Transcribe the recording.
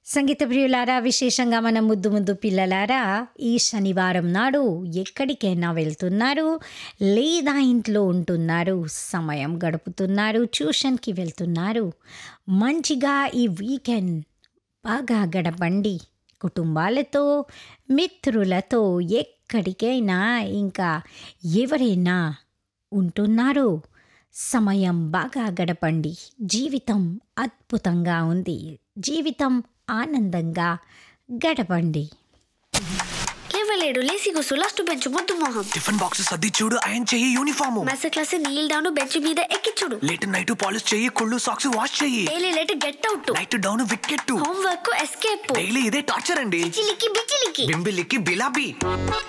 సంగీత ప్రియులారా విశేషంగా మన ముద్దు ముద్దు పిల్లలారా ఈ శనివారం నాడు ఎక్కడికైనా వెళ్తున్నారు లేదా ఇంట్లో ఉంటున్నారు సమయం గడుపుతున్నారు ట్యూషన్కి వెళ్తున్నారు మంచిగా ఈ వీకెండ్ బాగా గడపండి కుటుంబాలతో మిత్రులతో ఎక్కడికైనా ఇంకా ఎవరైనా ఉంటున్నారో సమయం బాగా గడపండి జీవితం అద్భుతంగా ఉంది జీవితం ఆనందంగా గడపండి లేవలేడు లేసి కూసు లాస్ట్ బెంచ్ ముద్దు మొహం టిఫిన్ బాక్స్ సర్ది చూడు ఆయన చెయ్యి uniform mess class kneel down bench మీద ఎక్కించుడు లేట్ నైట్ పాలిష్ చెయ్యి కుళ్ళు సాక్స్ వాష్ చెయ్యి daily late get out night down wicket homework escape daily ఇదే టార్చర్ అండి చిలికి బిచిలికి బింబిలికి బిలాబీ